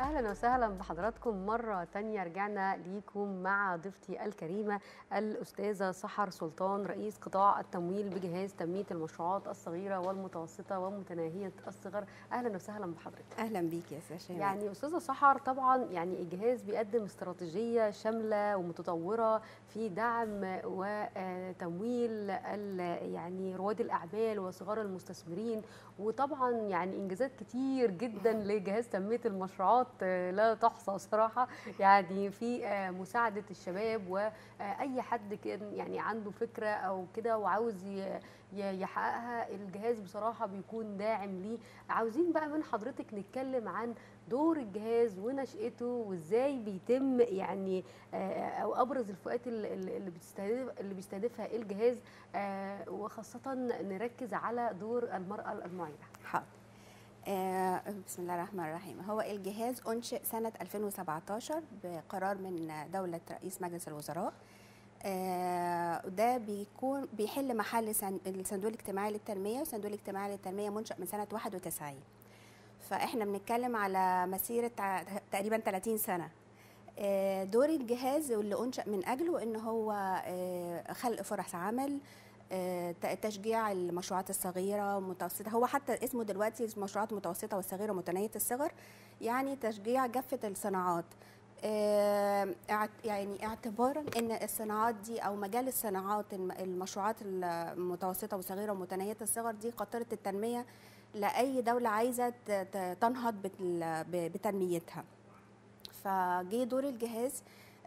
اهلا وسهلا بحضراتكم مره تانية رجعنا ليكم مع ضيفتي الكريمه الاستاذه سحر سلطان رئيس قطاع التمويل بجهاز تنميه المشروعات الصغيره والمتوسطه ومتناهيه الصغر اهلا وسهلا بحضرتك اهلا بيك يا استاذ شيماء يعني استاذه سحر طبعا يعني الجهاز بيقدم استراتيجيه شامله ومتطوره في دعم وتمويل يعني رواد الاعمال وصغار المستثمرين وطبعا يعني انجازات كتير جدا لجهاز تنميه المشروعات لا تحصى صراحه يعني في مساعده الشباب واي حد كان يعني عنده فكره او كده وعاوز يحققها الجهاز بصراحه بيكون داعم ليه عاوزين بقى من حضرتك نتكلم عن دور الجهاز ونشأته وازاي بيتم يعني او ابرز الفئات اللي بتستهدف اللي بيستهدفها الجهاز وخاصه نركز على دور المراه المعيله. حاضر. آه بسم الله الرحمن الرحيم هو الجهاز أنشئ سنة 2017 بقرار من دولة رئيس مجلس الوزراء آه ده بيكون بيحل محل الصندوق الاجتماعي للتنمية والصندوق الاجتماعي للتنمية منشأ من سنة 91 فاحنا بنتكلم على مسيرة تقريبا 30 سنة آه دور الجهاز واللي أنشأ من أجله إن هو آه خلق فرص عمل تشجيع المشروعات الصغيره والمتوسطه هو حتى اسمه دلوقتي المشروعات المتوسطه والصغيره متناهيه الصغر يعني تشجيع جفه الصناعات يعني اعتبارا ان الصناعات دي او مجال الصناعات المشروعات المتوسطه والصغيره ومتناهيه الصغر دي قاطره التنميه لاي دوله عايزه تنهض بتنميتها فجه دور الجهاز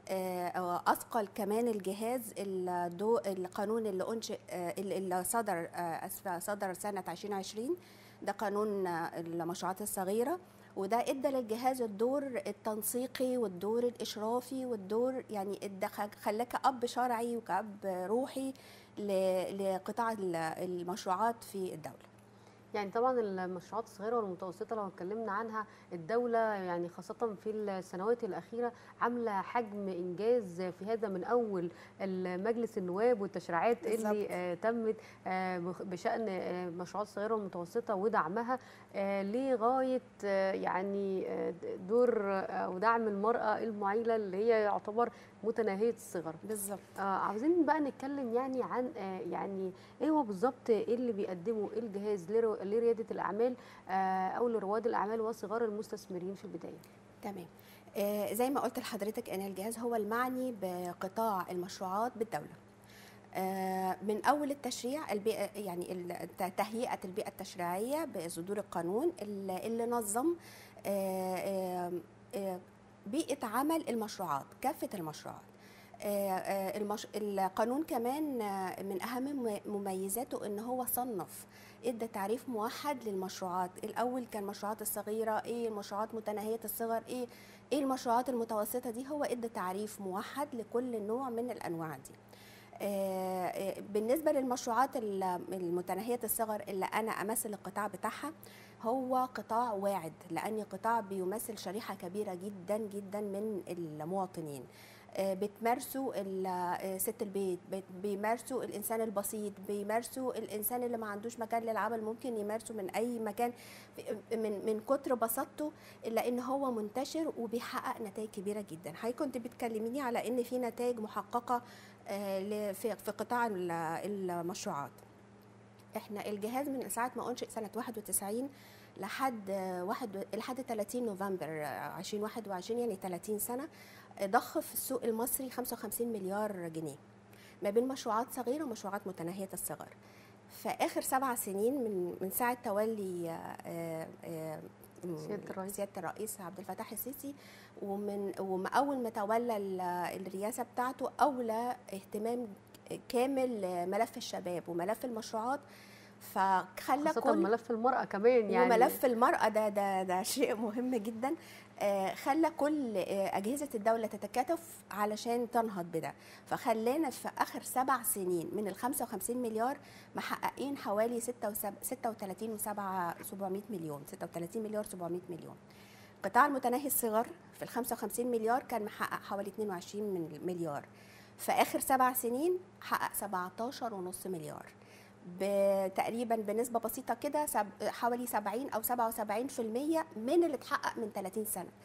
اثقل كمان الجهاز الدو القانون اللي انشئ اللي صدر صدر سنه 2020 ده قانون المشروعات الصغيره وده ادى للجهاز الدور التنسيقي والدور الاشرافي والدور يعني خلاك اب شرعي وكاب روحي لقطاع المشروعات في الدوله يعني طبعا المشروعات الصغيره والمتوسطه لو اتكلمنا عنها الدوله يعني خاصه في السنوات الاخيره عامله حجم انجاز في هذا من اول مجلس النواب والتشريعات اللي آه تمت آه بشان المشروعات الصغيره والمتوسطه ودعمها آه لغايه يعني دور او دعم المراه المعيله اللي هي يعتبر متناهيه الصغر بالظبط آه عاوزين بقى نتكلم يعني عن آه يعني ايه هو بالظبط ايه اللي بيقدمه الجهاز لرياده الاعمال آه او لرواد الاعمال وصغار المستثمرين في البدايه تمام آه زي ما قلت لحضرتك ان الجهاز هو المعني بقطاع المشروعات بالدوله آه من اول التشريع البيئه يعني تهيئه البيئه التشريعيه بصدور القانون اللي, اللي نظم آه آه بيئه عمل المشروعات كافه المشروعات المش... القانون كمان من اهم مميزاته ان هو صنف ادى تعريف موحد للمشروعات الاول كان المشروعات الصغيره ايه المشروعات متناهيه الصغر ايه ايه المشروعات المتوسطه دي هو ادى تعريف موحد لكل نوع من الانواع دي بالنسبه للمشروعات المتناهيه الصغر اللي انا امثل القطاع بتاعها هو قطاع واعد لان قطاع بيمثل شريحه كبيره جدا جدا من المواطنين بتمارسوا ست البيت بيمارسوا الانسان البسيط بيمارسوا الانسان اللي ما عندوش مكان للعمل ممكن يمارسه من اي مكان من من كتر بساطته الا ان هو منتشر وبيحقق نتائج كبيره جدا حضرتك كنت بتكلميني على ان في نتائج محققه في قطاع المشروعات احنا الجهاز من ساعه ما انشئ سنه 91 لحد واحد لحد 30 نوفمبر 2021 يعني 30 سنه ضخ في السوق المصري 55 مليار جنيه ما بين مشروعات صغيره ومشروعات متناهيه الصغر في اخر سبع سنين من من ساعه تولي سياده الرئيس سياده الرئيس عبد الفتاح السيسي ومن ومن اول ما تولى الرئاسه بتاعته اولى اهتمام كامل ملف الشباب وملف المشروعات فخلى خاصة كل ملف المرأة كمان يعني وملف المرأة ده ده ده شيء مهم جدا آه خلى كل آه أجهزة الدولة تتكاتف علشان تنهض بده فخلانا في آخر سبع سنين من ال 55 مليار محققين حوالي 36 و7 700 مليون 36 مليار 700 مليون قطاع المتناهي الصغر في ال 55 مليار كان محقق حوالي 22 مليار في آخر سبع سنين حقق 17.5 مليار تقريبا بنسبه بسيطه كده حوالي 70 او 77% من اللي اتحقق من 30 سنه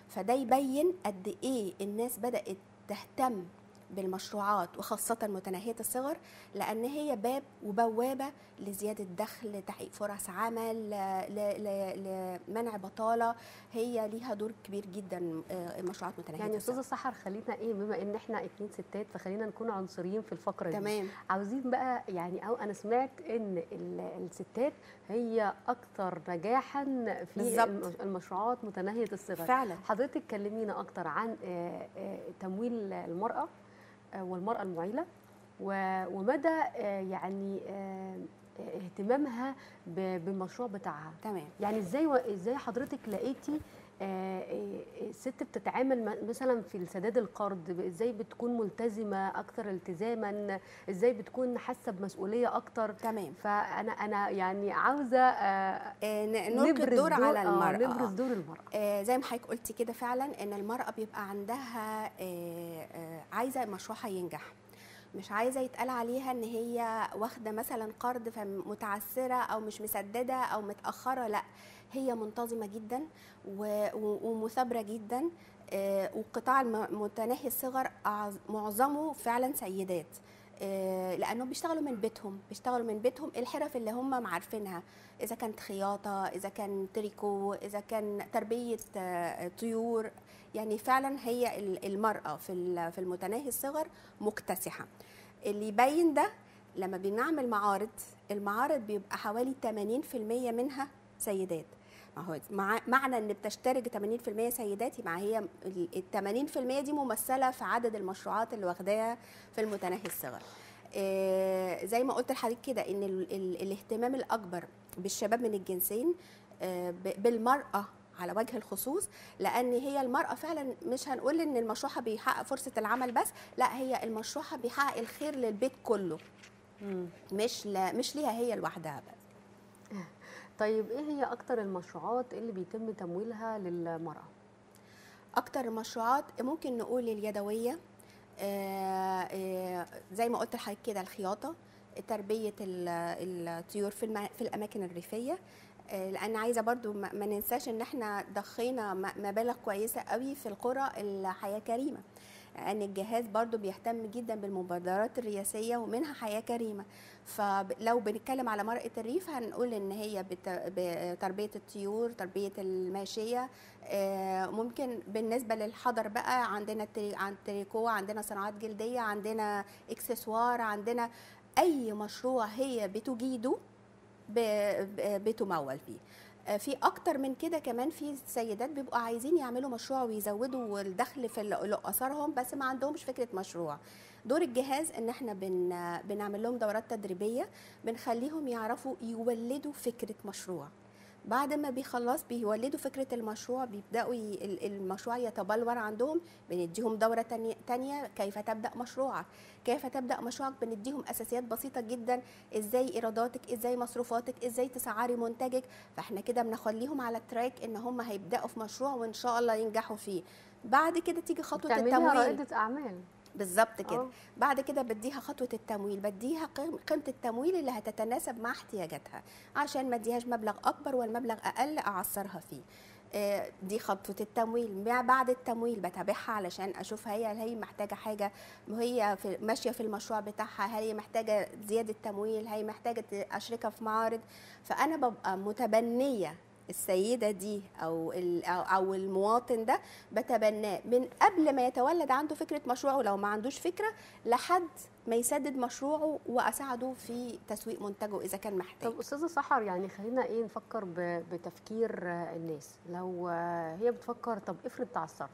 فده يبين قد ايه الناس بدات تهتم بالمشروعات وخاصة متناهية الصغر لأن هي باب وبوابة لزيادة دخل لتحقيق فرص عمل ل- ل- لمنع بطالة هي ليها دور كبير جدا آه، المشروعات متناهية يعني الصغر استاذه سحر خلينا ايه بما ان احنا اتنين ستات فخلينا نكون عنصريين في الفقره دي تمام عاوزين بقى يعني او انا سمعت ان ال- الستات هي اكثر نجاحا في بالظبط. الم- المشروعات متناهيه الصغر فعلا حضرتك كلمينا اكتر عن آه، آه، تمويل المراه آه، والمراه المعيله و- ومدى آه، يعني آه، آه، اهتمامها ب- بالمشروع بتاعها تمام يعني ازاي و- ازاي حضرتك لقيتي آه، آه، الست بتتعامل م- مثلا في سداد القرض ب- ازاي بتكون ملتزمه اكتر التزاما ازاي بتكون حاسه بمسؤوليه اكتر تمام فانا انا يعني عاوزه آه، آه، ن- نلقي نبرز الدور على آه، المرأة نبرز دور المراه آه، زي ما حضرتك قلتي كده فعلا ان المراه بيبقى عندها آه، آه، عايزه مشروعها ينجح مش عايزه يتقال عليها ان هي واخده مثلا قرض فمتعثره او مش مسدده او متاخره لا هي منتظمه جدا و- و- ومثابره جدا آه، والقطاع الم- متناهي الصغر أعظ- معظمه فعلا سيدات آه، لانهم بيشتغلوا من بيتهم بيشتغلوا من بيتهم الحرف اللي هم عارفينها اذا كانت خياطه اذا كان تريكو اذا كان تربيه آه، طيور يعني فعلا هي ال- المراه في ال- في المتناهي الصغر مكتسحه اللي يبين ده لما بنعمل معارض المعارض بيبقى حوالي 80% منها سيدات ما هو مع معنى ان بتشترك 80% سيدات يبقى هي ال 80% دي ممثله في عدد المشروعات اللي واخداها في المتناهي الصغر آه، زي ما قلت لحضرتك كده ان ال ال الاهتمام الاكبر بالشباب من الجنسين آه، ب- بالمراه على وجه الخصوص لان هي المراه فعلا مش هنقول ان المشروع بيحقق فرصه العمل بس لا هي المشروع بيحقق الخير للبيت كله مم. مش لا مش ليها هي لوحدها بس طيب ايه هي اكتر المشروعات اللي بيتم تمويلها للمراه اكتر المشروعات ممكن نقول اليدويه آه، آه، زي ما قلت لحضرتك كده الخياطه تربيه ال- الطيور في الم- في الاماكن الريفيه آه، لان عايزه برضو ما ما ننساش ان احنا ضخينا م- مبالغ كويسه قوي في القرى الحياه كريمه لان الجهاز برضو بيهتم جدا بالمبادرات الرئاسيه ومنها حياه كريمه فلو بنتكلم على مرأة الريف هنقول ان هي بت- بتربيه الطيور تربيه الماشيه آه، ممكن بالنسبه للحضر بقى عندنا التري- عن تريكو عندنا صناعات جلديه عندنا اكسسوار عندنا اي مشروع هي بتجيده ب- ب- بتمول فيه آه، في اكتر من كده كمان في سيدات بيبقوا عايزين يعملوا مشروع ويزودوا الدخل في ال- اسرهم بس ما عندهمش فكره مشروع دور الجهاز ان احنا بن بنعمل لهم دورات تدريبيه بنخليهم يعرفوا يولدوا فكره مشروع بعد ما بيخلص بيولدوا فكرة المشروع بيبدأوا ي... ال- المشروع يتبلور عندهم بنديهم دورة تانية, تانية كيف تبدأ مشروعك كيف تبدأ مشروعك بنديهم أساسيات بسيطة جدا إزاي إيراداتك إزاي مصروفاتك إزاي تسعري منتجك فإحنا كده بنخليهم على التراك إن هم هيبدأوا في مشروع وإن شاء الله ينجحوا فيه بعد كده تيجي خطوة بتعمليها التمويل رائده اعمال بالظبط كده آه. بعد كده بديها خطوه التمويل بديها قيم- قيمه التمويل اللي هتتناسب مع احتياجاتها عشان ما اديهاش مبلغ اكبر والمبلغ اقل اعصرها فيه آه، دي خطوه التمويل ما بعد التمويل بتابعها علشان اشوف هي هل هي محتاجه حاجه وهي في ماشيه في المشروع بتاعها هل هي محتاجه زياده تمويل هل هي محتاجه اشركها في معارض فانا ببقى متبنيه السيده دي او ال- او أو المواطن ده بتبناه من قبل ما يتولد عنده فكره مشروعه لو ما عندوش فكره لحد ما يسدد مشروعه واساعده في تسويق منتجه اذا كان محتاج طب استاذه سحر يعني خلينا ايه نفكر ب- بتفكير آه، الناس لو آه، هي بتفكر طب افرض تعثرت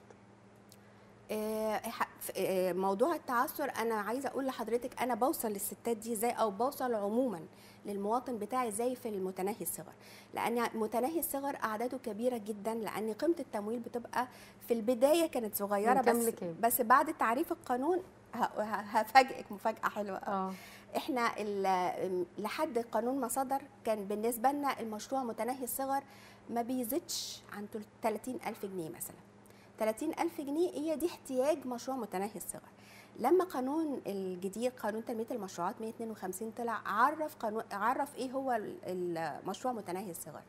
آه، ح- ف- آه، موضوع التعثر انا عايزه اقول لحضرتك انا بوصل للستات دي ازاي او بوصل عموما للمواطن بتاعي ازاي في المتناهي الصغر لان متناهي الصغر اعداده كبيره جدا لان قيمه التمويل بتبقى في البدايه كانت صغيره من كام بس لكام؟ بس بعد تعريف القانون ه- ه- هفاجئك مفاجاه حلوه قوي اه احنا ال- لحد القانون ما صدر كان بالنسبه لنا المشروع متناهي الصغر ما بيزيدش عن 30 ألف جنيه مثلا 30 ألف جنيه هي دي احتياج مشروع متناهي الصغر لما قانون الجديد قانون تنميه المشروعات 152 طلع عرف قانون عرف ايه هو ال- المشروع متناهي الصغر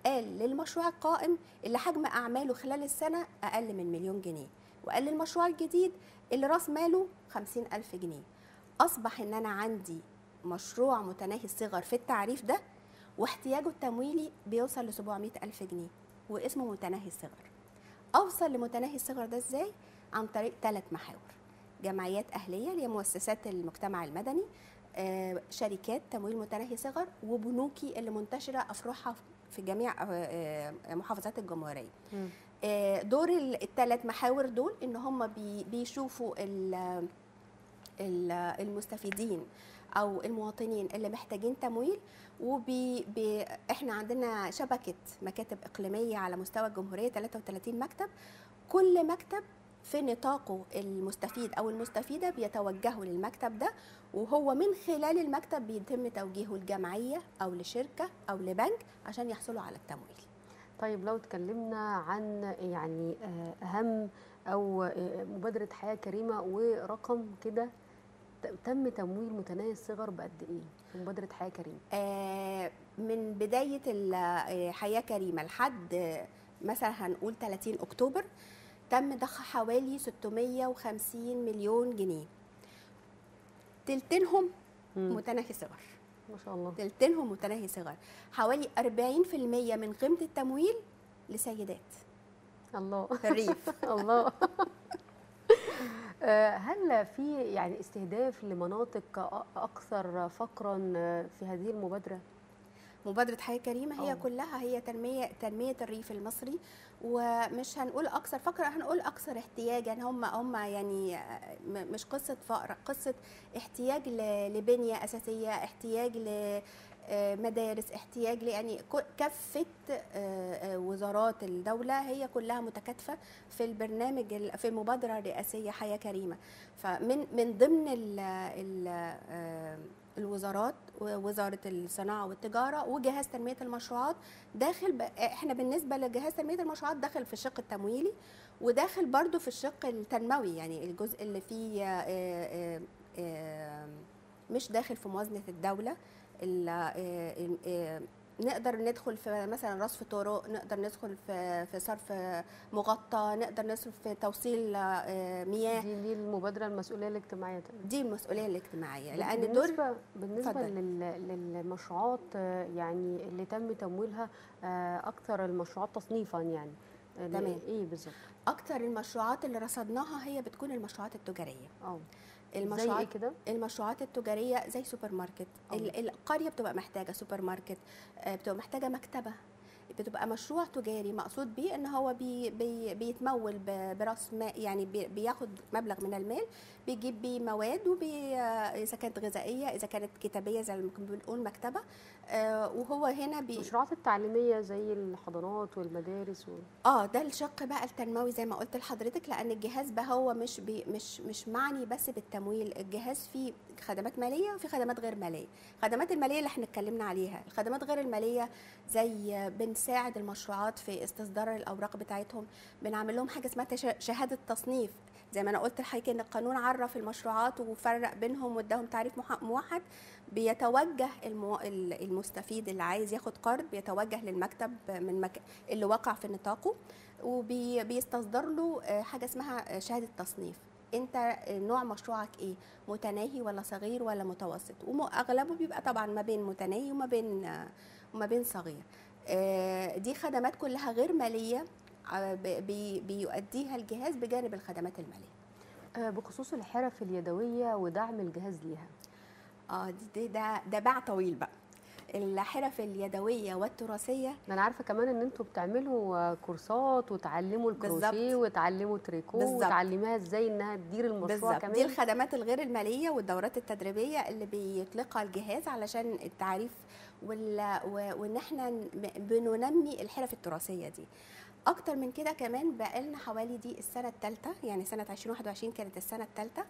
قال للمشروع القائم اللي حجم اعماله خلال السنه اقل من مليون جنيه وقال للمشروع الجديد اللي راس ماله 50 ألف جنيه أصبح إن أنا عندي مشروع متناهي الصغر في التعريف ده واحتياجه التمويلي بيوصل ل 700 ألف جنيه واسمه متناهي الصغر أوصل لمتناهي الصغر ده إزاي؟ عن طريق ثلاث محاور جمعيات أهلية اللي هي مؤسسات المجتمع المدني آه، شركات تمويل متناهي صغر وبنوكي اللي منتشرة أفرعها في جميع آه، آه، محافظات الجمهورية مم. آه، دور الثلاث محاور دول ان هم بي- بيشوفوا ال- ال- المستفيدين او المواطنين اللي محتاجين تمويل وبي بي احنا عندنا شبكه مكاتب اقليميه على مستوى الجمهوريه 33 مكتب كل مكتب في نطاقه المستفيد او المستفيده بيتوجهوا للمكتب ده وهو من خلال المكتب بيتم توجيهه لجمعيه او لشركه او لبنك عشان يحصلوا على التمويل طيب لو اتكلمنا عن يعني آه، اهم او آه، مبادره حياه كريمه ورقم كده ت- تم تمويل متناهي الصغر بقد ايه في مبادره حياه كريمه آه، من بداية ال- آه، حياة كريمة لحد آه، مثلا هنقول 30 أكتوبر تم ضخ حوالي 650 مليون جنيه تلتينهم مم. متناهي صغر ما شاء الله تلتينهم متناهي صغر حوالي 40% من قيمة التمويل لسيدات الله في الريف الله آه، هل في يعني استهداف لمناطق أ- اكثر فقرا آه، في هذه المبادره مبادرة حياة كريمة هي أوه. كلها هي تنمية تنمية الريف المصري ومش هنقول أكثر فقر هنقول أكثر احتياجا هم هم يعني م- مش قصة فقر قصة احتياج ل- لبنية أساسية احتياج ل آه، مدارس احتياج ل- يعني ك- كافة آه، آه، وزارات الدولة هي كلها متكاتفة في البرنامج ال- في المبادرة الرئاسية حياة كريمة فمن من ضمن ال ال آه، الوزارات ووزاره الصناعه والتجاره وجهاز تنميه المشروعات داخل ب... احنا بالنسبه لجهاز تنميه المشروعات داخل في الشق التمويلي وداخل برضو في الشق التنموي يعني الجزء اللي فيه آه، آه، آه، مش داخل في موازنه الدوله ال- آه، آه، نقدر ندخل في مثلا رصف طرق نقدر ندخل في في صرف مغطى نقدر ندخل في توصيل آه، مياه دي دي المبادره المسؤوليه الاجتماعيه تقريبا دي المسؤوليه الاجتماعيه لان دور بالنسبه بالنسبه اتفضل. لل- للمشروعات آه، يعني اللي تم تمويلها آه، اكثر المشروعات تصنيفا يعني آه، تمام. ايه بالظبط اكتر المشروعات اللي رصدناها هي بتكون المشروعات التجاريه اه زي ايه المشروعات كده المشروعات التجاريه زي سوبر ماركت أوه. ال- القريه بتبقى محتاجه سوبر ماركت آه، بتبقى محتاجه مكتبه بتبقى مشروع تجاري مقصود بيه ان هو بي بي بيتمول ب- براس مال يعني بي بياخد مبلغ من المال بيجيب بيه مواد وبي آه، اذا كانت غذائيه اذا كانت كتابيه زي ما كنا بنقول مكتبه آه، وهو هنا بي المشروعات التعليميه زي الحضانات والمدارس و... اه ده الشق بقى التنموي زي ما قلت لحضرتك لان الجهاز بقى هو مش بي مش مش معني بس بالتمويل الجهاز فيه خدمات ماليه وفي خدمات غير ماليه الخدمات الماليه اللي احنا اتكلمنا عليها الخدمات غير الماليه زي بنساعد المشروعات في استصدار الاوراق بتاعتهم بنعمل لهم حاجه اسمها تش- شهاده تصنيف زي ما انا قلت لحضرتك ان القانون عرف المشروعات وفرق بينهم واداهم تعريف مح- موحد بيتوجه المو... ال- المستفيد اللي عايز ياخد قرض بيتوجه للمكتب من مك... اللي وقع في نطاقه وبيستصدر له آه، حاجه اسمها آه، شهاده تصنيف انت آه، نوع مشروعك ايه متناهي ولا صغير ولا متوسط واغلبه بيبقى طبعا ما بين متناهي وما بين آه، وما بين صغير آه، دي خدمات كلها غير ماليه آه، ب- بي- بيؤديها الجهاز بجانب الخدمات الماليه آه، بخصوص الحرف اليدويه ودعم الجهاز ليها اه دي دي- ده ده باع طويل بقى الحرف اليدويه والتراثيه ده انا عارفه كمان ان انتوا بتعملوا آه، كورسات وتعلموا الكروشيه بالظبط. وتعلموا تريكو بالظبط. وتعلميها ازاي انها تدير المشروع بالظبط دي كمان الخدمات الغير الماليه والدورات التدريبيه اللي بيطلقها الجهاز علشان التعريف وال... و... وان احنا ن- بننمي الحرف التراثيه دي اكتر من كده كمان بقالنا حوالي دي السنه الثالثه يعني سنه 2021 كانت السنه الثالثه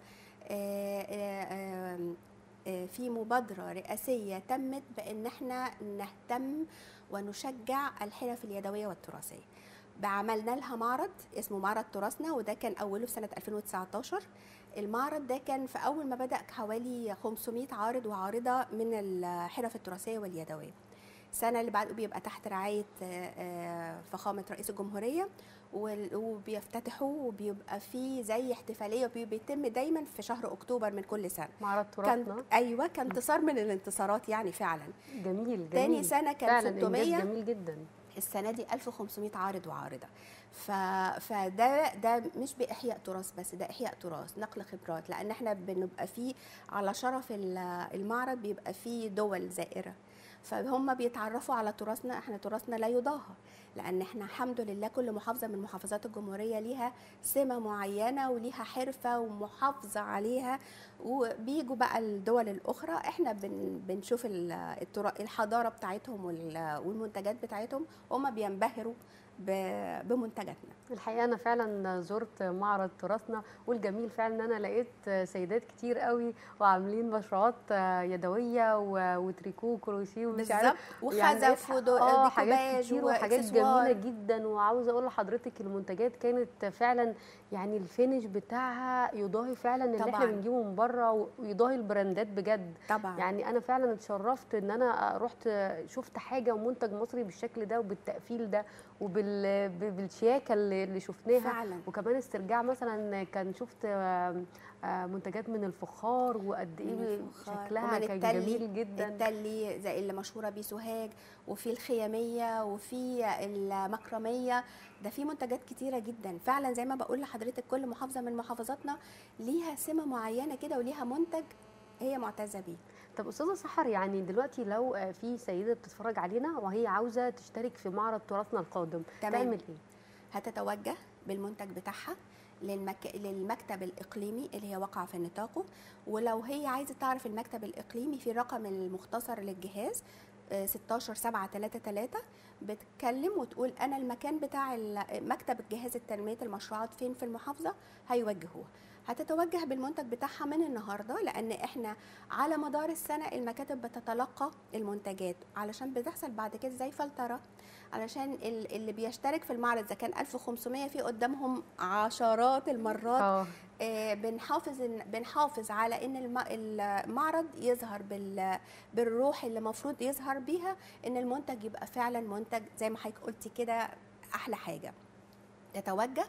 في مبادره رئاسيه تمت بان احنا نهتم ونشجع الحرف اليدويه والتراثيه بعملنا لها معرض اسمه معرض تراثنا وده كان اوله في سنه 2019 المعرض ده كان في اول ما بدا حوالي 500 عارض وعارضه من الحرف التراثيه واليدويه السنه اللي بعده بيبقى تحت رعايه آه، آه، فخامه رئيس الجمهوريه وال- وبيفتتحوا وبيبقى في زي احتفاليه وبي- بيتم دايما في شهر اكتوبر من كل سنه معرض كان تراثنا ايوه كان انتصار من الانتصارات يعني فعلا جميل جميل تاني سنه كان فعلا انجاز 600 جميل جدا السنه دي 1500 عارض وعارضه ف... فده ده مش باحياء تراث بس ده احياء تراث نقل خبرات لان احنا بنبقى فيه على شرف ال- المعرض بيبقى فيه دول زائره فهم بيتعرفوا على تراثنا احنا تراثنا لا يضاهى لان احنا الحمد لله كل محافظه من محافظات الجمهوريه ليها سمه معينه وليها حرفه ومحافظه عليها وبيجوا بقى الدول الاخرى احنا بن بنشوف ال- الترا- الحضاره بتاعتهم وال- والمنتجات بتاعتهم هم بينبهروا ب- بمنتجاتنا الحقيقه انا فعلا زرت معرض تراثنا والجميل فعلا ان انا لقيت سيدات كتير قوي وعاملين مشروعات يدويه و- وتريكو وكروشيه ومش عارف بالظبط يعني وخزف لقيت- ودو- اه حاجات وديكوباج كتير وحاجات جميله وإكسسوار. جدا وعاوزه اقول لحضرتك المنتجات كانت فعلا يعني الفينش بتاعها يضاهي فعلا اللي احنا طبعاً. بنجيبه من بره ويضاهي البراندات بجد طبعا يعني انا فعلا اتشرفت ان انا رحت شفت حاجه ومنتج مصري بالشكل ده وبالتقفيل ده وبالشياكه اللي اللي شفناها فعلا وكمان استرجاع مثلا كان شفت آم، آه، منتجات من الفخار وقد من ايه الفخار شكلها ومن كان التلي. جميل جدا التلي زي اللي مشهوره بيه سوهاج وفي الخياميه وفي المكرميه ده في منتجات كتيره جدا فعلا زي ما بقول لحضرتك كل محافظه من محافظاتنا ليها سمه معينه كده وليها منتج هي معتزه بيه طب استاذه سحر يعني دلوقتي لو آه، في سيده بتتفرج علينا وهي عاوزه تشترك في معرض تراثنا القادم تمام. تعمل ايه هتتوجه بالمنتج بتاعها للمك... للمكتب الإقليمي اللي هي واقعة في نطاقه ولو هي عايزة تعرف المكتب الإقليمي في الرقم المختصر للجهاز آه، 16 7 3 3 بتكلم وتقول أنا المكان بتاع ال- مكتب الجهاز التنمية المشروعات فين في المحافظة هيوجهوها هتتوجه بالمنتج بتاعها من النهارده لان احنا على مدار السنه المكاتب بتتلقى المنتجات علشان بتحصل بعد كده زي فلتره علشان ال- اللي بيشترك في المعرض اذا كان 1500 في قدامهم عشرات المرات اه آه، بنحافظ إن- بنحافظ على ان الم- المعرض يظهر بال- بالروح اللي المفروض يظهر بيها ان المنتج يبقى فعلا منتج زي ما حضرتك قلتي كده احلى حاجه تتوجه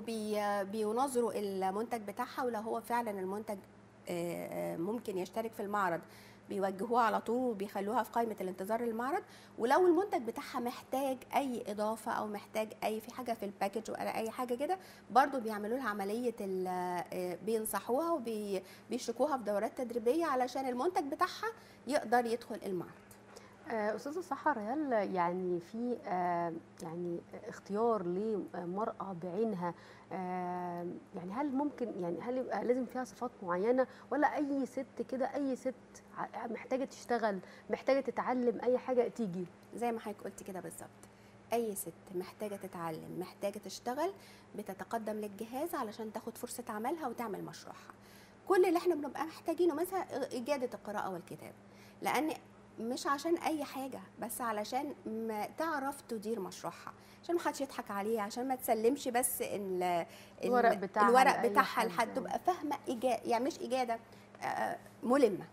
وبينظروا المنتج بتاعها ولو هو فعلا المنتج آه، آه، ممكن يشترك في المعرض بيوجهوها على طول وبيخلوها في قائمه الانتظار للمعرض ولو المنتج بتاعها محتاج اي اضافه او محتاج اي في حاجه في الباكج ولا اي حاجه كده برضو بيعملوا لها عمليه ال- آه، بينصحوها وبيشركوها في دورات تدريبيه علشان المنتج بتاعها يقدر يدخل المعرض آه، استاذه سحر هل يعني في آه، يعني اختيار لمراه بعينها آه، يعني هل ممكن يعني هل يبقى لازم فيها صفات معينه ولا اي ست كده اي ست ع- محتاجه تشتغل محتاجه تتعلم اي حاجه تيجي زي ما حضرتك قلت كده بالظبط اي ست محتاجه تتعلم محتاجه تشتغل بتتقدم للجهاز علشان تاخد فرصه عملها وتعمل مشروعها كل اللي احنا بنبقى محتاجينه مثلا اجاده القراءه والكتاب لان مش عشان اي حاجه بس علشان ما تعرف تدير مشروعها عشان ما حدش يضحك عليها عشان ما تسلمش بس ال- ال- الورق بتاعها الورق لأي بتاعها حد. لحد تبقى فاهمه إجا... يعني مش اجاده آه، ملمه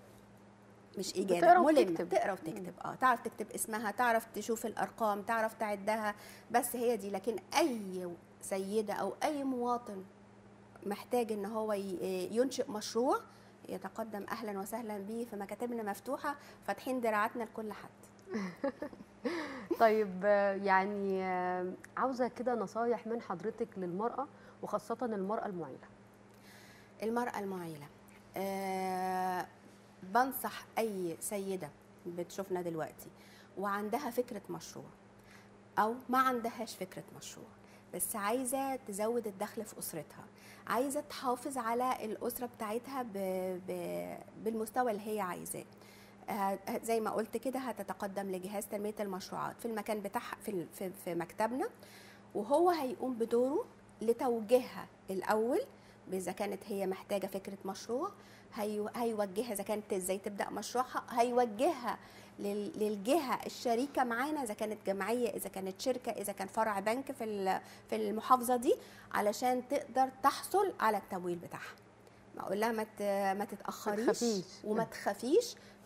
مش بتقرا اجاده ملمه وبتكتب. تقرا وتكتب اه تعرف تكتب اسمها تعرف تشوف الارقام تعرف تعدها بس هي دي لكن اي سيده او اي مواطن محتاج ان هو ي- ينشئ مشروع يتقدم اهلا وسهلا بيه في مكاتبنا مفتوحه فاتحين دراعاتنا لكل حد طيب آه، يعني آه، عاوزه كده نصايح من حضرتك للمراه وخاصه المراه المعيله المرأة المعيلة أه بنصح أي سيدة بتشوفنا دلوقتي وعندها فكرة مشروع أو ما عندهاش فكرة مشروع بس عايزة تزود الدخل في أسرتها عايزة تحافظ على الأسرة بتاعتها ب... ب... بالمستوى اللي هي عايزاه آه، زي ما قلت كده هتتقدم لجهاز تنمية المشروعات في المكان بتاعها في, ال- في, في مكتبنا وهو هيقوم بدوره لتوجيهها الأول اذا كانت هي محتاجه فكره مشروع هي- هيوجهها اذا كانت ازاي تبدا مشروعها هيوجهها لل- للجهه الشريكه معانا اذا كانت جمعيه اذا كانت شركه اذا كان فرع بنك في ال- في المحافظه دي علشان تقدر تحصل على التمويل بتاعها ما اقول لها ما ت- ما تتاخريش تخافيش. وما تخافيش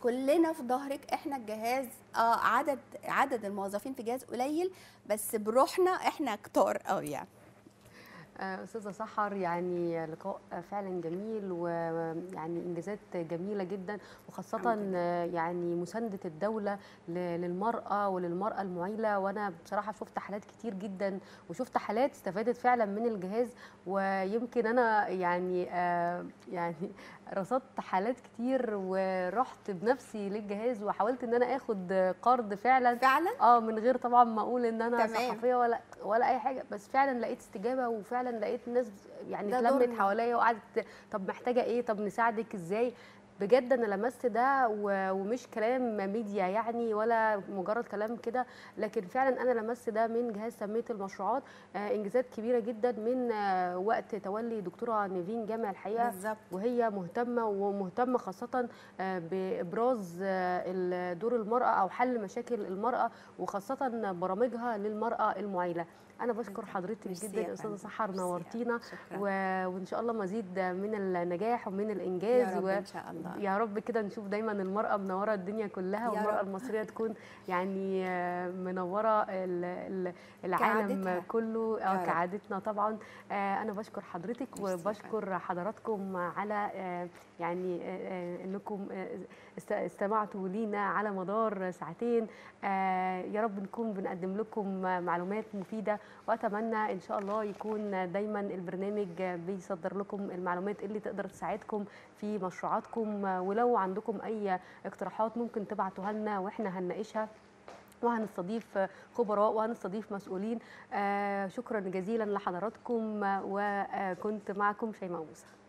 كلنا في ظهرك احنا الجهاز اه عدد عدد الموظفين في الجهاز قليل بس بروحنا احنا كتار قوي يعني آه، استاذه سحر يعني لقاء فعلا جميل ويعني انجازات جميله جدا وخاصه الحمد لله. آه، يعني مسانده الدوله ل- للمراه وللمراه المعيله وانا بصراحه شفت حالات كتير جدا وشفت حالات استفادت فعلا من الجهاز ويمكن انا يعني آه، يعني رصدت حالات كتير ورحت بنفسي للجهاز وحاولت ان انا اخد قرض فعلا فعلا اه من غير طبعا ما اقول ان انا تمام. صحفيه ولا ولا اي حاجه بس فعلا لقيت استجابه وفعلا لقيت ناس يعني ده اتلمت دورنا. حواليا وقعدت طب محتاجه ايه طب نساعدك ازاي بجد انا لمست ده و- ومش كلام ميديا يعني ولا مجرد كلام كده لكن فعلا انا لمست ده من جهاز تنميه المشروعات آه، انجازات كبيره جدا من آه، وقت تولي دكتوره نيفين جامع الحقيقه بالظبط وهي مهتمه ومهتمه خاصه آه، بابراز آه، ال- دور المراه او حل مشاكل المراه وخاصه برامجها للمراه المعيله انا بشكر بالظبط. حضرتك ميرسي جدا يا يا استاذه فندم. سحر ميرسي يا- نورتينا شكرا و... وان شاء الله مزيد من النجاح ومن يا الانجاز رب و... ان شاء الله يا رب كده نشوف دايما المرأة منورة الدنيا كلها يا والمرأة رب. المصرية تكون يعني آه، منورة ال- ال- العالم كعادتها. كله يا آه، رب. كعادتنا طبعا آه، أنا بشكر حضرتك ميرسي يا وبشكر حضراتكم على آه، يعني آه، آه، إنكم آه، است- استمعتوا لينا على مدار ساعتين آه، يا رب نكون بنقدم لكم معلومات مفيدة وأتمنى إن شاء الله يكون دايما البرنامج بيصدر لكم المعلومات اللي تقدر تساعدكم في مشروعاتكم ولو عندكم أي اقتراحات ممكن تبعتوها لنا وإحنا هنناقشها وهنستضيف خبراء وهنستضيف مسؤولين آه، شكرا جزيلا لحضراتكم وكنت معكم شيماء موسى